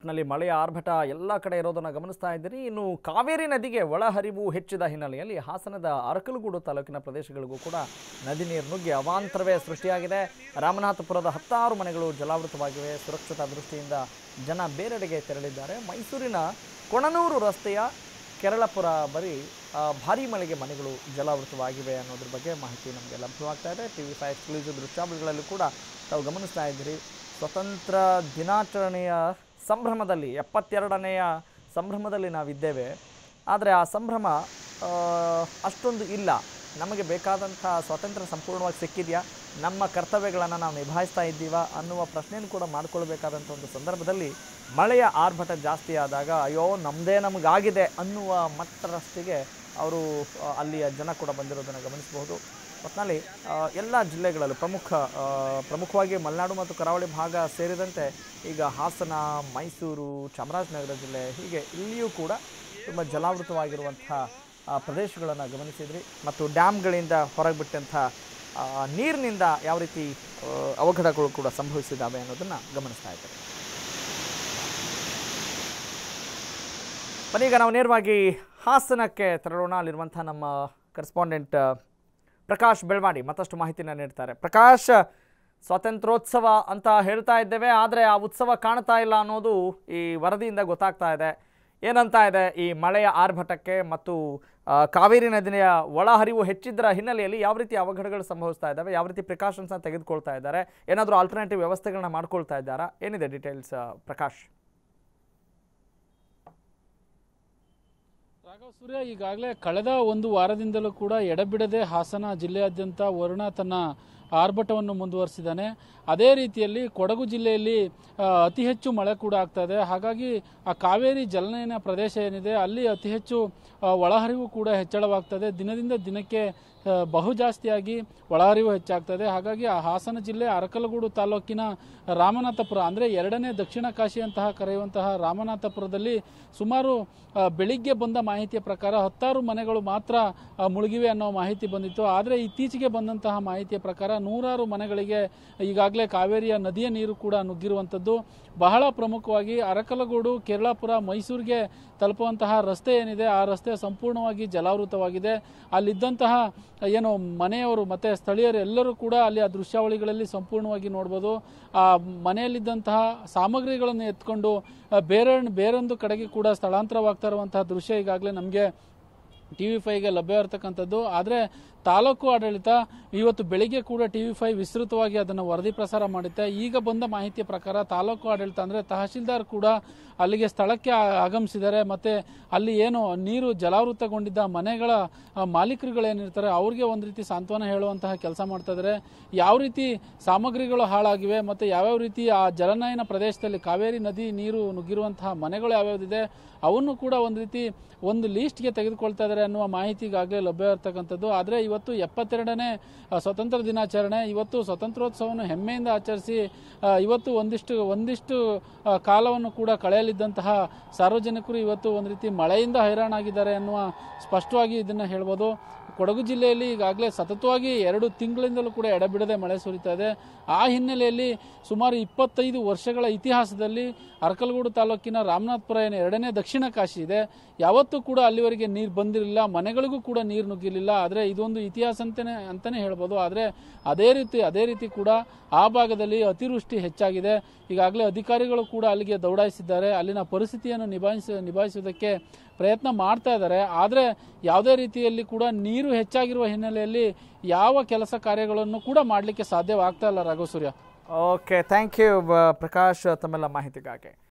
ಒಟ್ಟಿನಲ್ಲಿ ಮಳೆಯ ಆರ್ಭಟ ಎಲ್ಲ ಕಡೆ ಇರೋದನ್ನು ಗಮನಿಸ್ತಾ ಇದ್ದೀರಿ ಇನ್ನು ಕಾವೇರಿ ನದಿಗೆ ಒಳಹರಿವು ಹೆಚ್ಚಿದ ಹಿನ್ನೆಲೆಯಲ್ಲಿ ಹಾಸನದ ಅರಕಲಗೂಡು ತಾಲೂಕಿನ ಪ್ರದೇಶಗಳಿಗೂ ಕೂಡ ನದಿ ನೀರು ನುಗ್ಗಿ ಅವಾಂತರವೇ ಸೃಷ್ಟಿಯಾಗಿದೆ ರಾಮನಾಥಪುರದ ಹತ್ತಾರು ಮನೆಗಳು ಜಲಾವೃತವಾಗಿವೆ ಸುರಕ್ಷತಾ ದೃಷ್ಟಿಯಿಂದ ಜನ ಬೇರೆಡೆಗೆ ತೆರಳಿದ್ದಾರೆ ಮೈಸೂರಿನ ಕೊಣನೂರು ರಸ್ತೆಯ ಕೆರಳಪುರ ಬರೀ ಆ, ಭಾರೀ ಮಳೆಗೆ ಮನೆಗಳು ಜಲಾವೃತವಾಗಿವೆ ಅನ್ನೋದ್ರ ಬಗ್ಗೆ ಮಾಹಿತಿ ನಮಗೆ ಲಭ್ಯವಾಗ್ತಾ ಇದೆ ಟಿ ವಿ ಫೈವ್ ಎಕ್ಸ್ಕ್ಲೂಸಿವ್ ದೃಶ್ಯಾವಳಿಗಳಲ್ಲಿ ಕೂಡ ತಾವು ಗಮನಿಸ್ತಾ ಇದ್ದೀರಿ ಸ್ವತಂತ್ರ ದಿನಾಚರಣೆಯ ಸಂಭ್ರಮದಲ್ಲಿ ಎಪ್ಪತ್ತೆರಡನೆಯ ಸಂಭ್ರಮದಲ್ಲಿ ನಾವಿದ್ದೇವೆ ಆದರೆ ಆ ಸಂಭ್ರಮ ಆ, ಅಷ್ಟೊಂದು ಇಲ್ಲ ನಮಗೆ ಬೇಕಾದಂಥ ಸ್ವಾತಂತ್ರ್ಯ ಸಂಪೂರ್ಣವಾಗಿ ಸಿಕ್ಕಿದೆಯಾ ನಮ್ಮ ಕರ್ತವ್ಯಗಳನ್ನು ನಾವು ನಿಭಾಯಿಸ್ತಾ ಇದ್ದೀವಾ ಅನ್ನುವ ಪ್ರಶ್ನೆಯನ್ನು ಕೂಡ ಮಾಡ್ಕೊಳ್ಬೇಕಾದಂಥ ಒಂದು ಸಂದರ್ಭದಲ್ಲಿ ಮಳೆಯ ಆರ್ಭಟ ಜಾಸ್ತಿ ಆದಾಗ ಅಯ್ಯೋ ನಮ್ಮದೇ ನಮಗಾಗಿದೆ ಅನ್ನುವ ಮಟ್ಟರಷ್ಟಿಗೆ ಅವರು ಆ, ಅಲ್ಲಿಯ ಜನ ಕೂಡ ಬಂದಿರೋದನ್ನು ಗಮನಿಸಬಹುದು ಒಟ್ಟಿನಲ್ಲಿ ಎಲ್ಲ ಜಿಲ್ಲೆಗಳಲ್ಲೂ ಪ್ರಮುಖ ಆ, ಪ್ರಮುಖವಾಗಿ ಮಲೆನಾಡು ಮತ್ತು ಕರಾವಳಿ ಭಾಗ ಸೇರಿದಂತೆ ಈಗ ಹಾಸನ ಮೈಸೂರು ಚಾಮರಾಜನಗರ ಜಿಲ್ಲೆ ಹೀಗೆ ಇಲ್ಲಿಯೂ ಕೂಡ ತುಂಬ ಜಲಾವೃತವಾಗಿರುವಂಥ ಪ್ರದೇಶಗಳನ್ನು ಗಮನಿಸಿದ್ರಿ ಮತ್ತು ಡ್ಯಾಮ್ಗಳಿಂದ ಹೊರಗೆ ಬಿಟ್ಟಂಥ ಆ, ನೀರಿನಿಂದ ಯಾವ ರೀತಿ ಆ, ಅವಘಡಗಳು ಕೂಡ ಸಂಭವಿಸಿದ್ದಾವೆ ಅನ್ನೋದನ್ನು ಗಮನಿಸ್ತಾ ಇದ್ದಾರೆ ಬನ್ನೀಗ ನಾವು ನೇರವಾಗಿ ಹಾಸನಕ್ಕೆ ತೆರಳೋಣ ಅಲ್ಲಿರುವಂಥ ನಮ್ಮ ಕರೆಸ್ಪಾಂಡೆಂಟ್ ಪ್ರಕಾಶ್ ಬೆಳವಾಡಿ ಮತ್ತಷ್ಟು ಮಾಹಿತಿನ ನೀಡ್ತಾರೆ ಪ್ರಕಾಶ್ ಸ್ವಾತಂತ್ರ್ಯೋತ್ಸವ ಅಂತ ಹೇಳ್ತಾ ಇದ್ದೇವೆ ಆದರೆ ಆ ಉತ್ಸವ ಕಾಣ್ತಾ ಇಲ್ಲ ಅನ್ನೋದು ಈ ವರದಿಯಿಂದ ಗೊತ್ತಾಗ್ತಾ ಇದೆ ಏನಂತ ಇದೆ ಈ ಮಳೆಯ ಆರ್ಭಟಕ್ಕೆ ಮತ್ತು ಆ, ಕಾವೇರಿ ನದಿಯ ಒಳಹರಿವು ಹೆಚ್ಚಿದ್ದರ ಹಿನ್ನೆಲೆಯಲ್ಲಿ ಯಾವ ರೀತಿ ಅವಘಡಗಳು ಸಂಭವಿಸ್ತಾ ಇದ್ದಾವೆ ಯಾವ ರೀತಿ ಪ್ರಿಕಾಷನ್ಸ್ನ ತೆಗೆದುಕೊಳ್ತಾ ಇದ್ದಾರೆ ಏನಾದರೂ ಆಲ್ಟರ್ನೇಟಿವ್ ವ್ಯವಸ್ಥೆಗಳನ್ನ ಮಾಡ್ಕೊಳ್ತಾ ಇದ್ದಾರಾ ಏನಿದೆ ಡೀಟೇಲ್ಸ್ ಪ್ರಕಾಶ್ ರಾಘವ್ ಸೂರ್ಯ ಈಗಾಗಲೇ ಕಳೆದ ಒಂದು ವಾರದಿಂದಲೂ ಕೂಡ ಎಡಬಿಡದೆ ಹಾಸನ ಜಿಲ್ಲೆಯಾದ್ಯಂತ ವರುಣ ತನ್ನ ಆರ್ಭಟವನ್ನು ಮುಂದುವರಿಸಿದ್ದಾನೆ ಅದೇ ರೀತಿಯಲ್ಲಿ ಕೊಡಗು ಜಿಲ್ಲೆಯಲ್ಲಿ ಆ, ಅತಿ ಹೆಚ್ಚು ಮಳೆ ಕೂಡ ಆಗ್ತಾ ಇದೆ ಹಾಗಾಗಿ ಆ ಕಾವೇರಿ ಜಲನಯನ ಪ್ರದೇಶ ಏನಿದೆ ಅಲ್ಲಿ ಅತಿ ಹೆಚ್ಚು ಆ, ಒಳಹರಿವು ಕೂಡ ಹೆಚ್ಚಳವಾಗ್ತದೆ ದಿನದಿಂದ ದಿನಕ್ಕೆ ಆ, ಬಹು ಜಾಸ್ತಿಯಾಗಿ ಒಳಹರಿವು ಹೆಚ್ಚಾಗ್ತದೆ ಹಾಗಾಗಿ ಆ ಹಾಸನ ಜಿಲ್ಲೆ ಅರಕಲಗೂಡು ತಾಲೂಕಿನ ರಾಮನಾಥಪುರ ಅಂದರೆ ಎರಡನೇ ದಕ್ಷಿಣ ಕಾಶಿ ಅಂತಹ ಕರೆಯುವಂತಹ ರಾಮನಾಥಪುರದಲ್ಲಿ ಸುಮಾರು ಆ, ಬೆಳಿಗ್ಗೆ ಬಂದ ಮಾಹಿತಿಯ ಪ್ರಕಾರ ಹತ್ತಾರು ಮನೆಗಳು ಮಾತ್ರ ಆ, ಮುಳುಗಿವೆ ಅನ್ನೋ ಮಾಹಿತಿ ಬಂದಿತ್ತು ಆದರೆ ಇತ್ತೀಚೆಗೆ ಬಂದಂತಹ ಮಾಹಿತಿಯ ಪ್ರಕಾರ ನೂರಾರು ಮನೆಗಳಿಗೆ ಈಗಾಗಲೇ ಕಾವೇರಿಯ ನದಿಯ ನೀರು ಕೂಡ ನುಗ್ಗಿರುವಂಥದ್ದು ಬಹಳ ಪ್ರಮುಖವಾಗಿ ಅರಕಲಗೂಡು ಕೇರಳಾಪುರ ಮೈಸೂರಿಗೆ ತಲುಪುವಂತಹ ರಸ್ತೆ ಏನಿದೆ ಆ ರಸ್ತೆ ಸಂಪೂರ್ಣವಾಗಿ ಜಲಾವೃತವಾಗಿದೆ ಅಲ್ಲಿದ್ದಂತಹ ಏನು ಮನೆಯವರು ಮತ್ತೆ ಸ್ಥಳೀಯರು ಎಲ್ಲರೂ ಕೂಡ ಅಲ್ಲಿ ಆ ದೃಶ್ಯಾವಳಿಗಳಲ್ಲಿ ಸಂಪೂರ್ಣವಾಗಿ ನೋಡ್ಬೋದು ಆ ಮನೆಯಲ್ಲಿದ್ದಂತಹ ಸಾಮಗ್ರಿಗಳನ್ನು ಎತ್ಕೊಂಡು ಆ, ಬೇರೆ ಬೇರೊಂದು ಕಡೆಗೆ ಕೂಡ ಸ್ಥಳಾಂತರವಾಗ್ತಾ ಇರುವಂತಹ ದೃಶ್ಯ ಈಗಾಗಲೇ ನಮಗೆ ಟಿ ವಿ ಫೈಗೆ ಲಭ್ಯ ಇರತಕ್ಕಂಥದ್ದು ಆದರೆ ತಾಲೂಕು ಆಡಳಿತ ಇವತ್ತು ಬೆಳಿಗ್ಗೆ ಕೂಡ ಟಿ ವಿ ಫೈ ವಿಸ್ತೃತವಾಗಿ ಅದನ್ನು ವರದಿ ಪ್ರಸಾರ ಮಾಡುತ್ತೆ ಈಗ ಬಂದ ಮಾಹಿತಿಯ ಪ್ರಕಾರ ತಾಲೂಕು ಆಡಳಿತ ಅಂದರೆ ತಹಶೀಲ್ದಾರ್ ಕೂಡ ಅಲ್ಲಿಗೆ ಸ್ಥಳಕ್ಕೆ ಆ- ಆಗಮಿಸಿದ್ದಾರೆ ಮತ್ತೆ ಅಲ್ಲಿ ಏನು ನೀರು ಜಲಾವೃತಗೊಂಡಿದ್ದ ಮನೆಗಳ ಆ, ಮಾಲೀಕರುಗಳೇನಿರ್ತಾರೆ ಅವ್ರಿಗೆ ಒಂದು ರೀತಿ ಸಾಂತ್ವನ ಹೇಳುವಂತಹ ಕೆಲಸ ಮಾಡ್ತಾ ಇದ್ದಾರೆ ಯಾವ ರೀತಿ ಸಾಮಗ್ರಿಗಳು ಹಾಳಾಗಿವೆ ಮತ್ತೆ ಯಾವ್ಯಾವ ರೀತಿ ಆ ಜಲನಯನ ಪ್ರದೇಶದಲ್ಲಿ ಕಾವೇರಿ ನದಿ ನೀರು ನುಗ್ಗಿರುವಂತಹ ಮನೆಗಳು ಯಾವ್ಯಾವ್ದಿದೆ ಅವನ್ನು ಕೂಡ ಒಂದು ರೀತಿ ಒಂದು ಲೀಸ್ಟ್ಗೆ ತೆಗೆದುಕೊಳ್ತಾ ಇದ್ದಾರೆ ಅನ್ನುವ ಮಾಹಿತಿ ಈಗಾಗಲೇ ಲಭ್ಯ ಇರತಕ್ಕಂಥದ್ದು ಆದರೆ ಇವತ್ತು ಎಪ್ಪತ್ತೆರಡನೇ ಆ, ಸ್ವತಂತ್ರ ದಿನಾಚರಣೆ ಇವತ್ತು ಸ್ವತಂತ್ರೋತ್ಸವವನ್ನು ಹೆಮ್ಮೆಯಿಂದ ಆಚರಿಸಿ ಆ, ಇವತ್ತು ಒಂದಿಷ್ಟು ಒಂದಿಷ್ಟು ಆ, ಕಾಲವನ್ನು ಕೂಡ ಕಳೆಯಲಿದ್ದಂತಹ ಸಾರ್ವಜನಿಕರು ಇವತ್ತು ಒಂದು ರೀತಿ ಮಳೆಯಿಂದ ಹೈರಾಣಾಗಿದ್ದಾರೆ ಅನ್ನುವ ಸ್ಪಷ್ಟವಾಗಿ ಇದನ್ನು ಹೇಳ್ಬೋದು ಕೊಡಗು ಜಿಲ್ಲೆಯಲ್ಲಿ ಈಗಾಗಲೇ ಸತತವಾಗಿ ಎರಡು ತಿಂಗಳಿಂದಲೂ ಕೂಡ ಎಡಬಿಡದೆ ಮಳೆ ಸುರಿತಾ ಇದೆ ಆ ಹಿನ್ನೆಲೆಯಲ್ಲಿ ಸುಮಾರು ಇಪ್ಪತ್ತೈದು ವರ್ಷಗಳ ಇತಿಹಾಸದಲ್ಲಿ ಅರಕಲಗೂಡು ತಾಲೂಕಿನ ರಾಮನಾಥ್ಪುರ ಏನು ಎರಡನೇ ದಕ್ಷಿಣ ಕಾಶಿ ಇದೆ ಯಾವತ್ತೂ ಕೂಡ ಅಲ್ಲಿವರೆಗೆ ನೀರು ಬಂದಿರಲಿಲ್ಲ ಮನೆಗಳಿಗೂ ಕೂಡ ನೀರು ನುಗ್ಗಿರಲಿಲ್ಲ ಆದರೆ ಇದೊಂದು ಇತಿಹಾಸ ಅಂತಾನೆ ಅಂತಾನೆ ಹೇಳ್ಬೋದು ಆದರೆ ಅದೇ ರೀತಿ ಅದೇ ರೀತಿ ಕೂಡ ಆ ಭಾಗದಲ್ಲಿ ಅತಿವೃಷ್ಟಿ ಹೆಚ್ಚಾಗಿದೆ ಈಗಾಗಲೇ ಅಧಿಕಾರಿಗಳು ಕೂಡ ಅಲ್ಲಿಗೆ ದೌಡಾಯಿಸಿದ್ದಾರೆ ಅಲ್ಲಿನ ಪರಿಸ್ಥಿತಿಯನ್ನು ನಿಭಾಯಿಸ ನಿಭಾಯಿಸುವುದಕ್ಕೆ ಪ್ರಯತ್ನ ಮಾಡ್ತಾ ಇದ್ದಾರೆ ಆದರೆ ಯಾವುದೇ ರೀತಿಯಲ್ಲಿ ಕೂಡ ನೀರು ಹೆಚ್ಚಾಗಿರುವ ಹಿನ್ನೆಲೆಯಲ್ಲಿ ಯಾವ ಕೆಲಸ ಕಾರ್ಯಗಳನ್ನು ಕೂಡ ಮಾಡಲಿಕ್ಕೆ ಸಾಧ್ಯವಾಗ್ತಾ ಇಲ್ಲ Raghava Surya okay thank you Prakash ತಮ್ಮೆಲ್ಲ ಮಾಹಿತಿಗಾಗಿ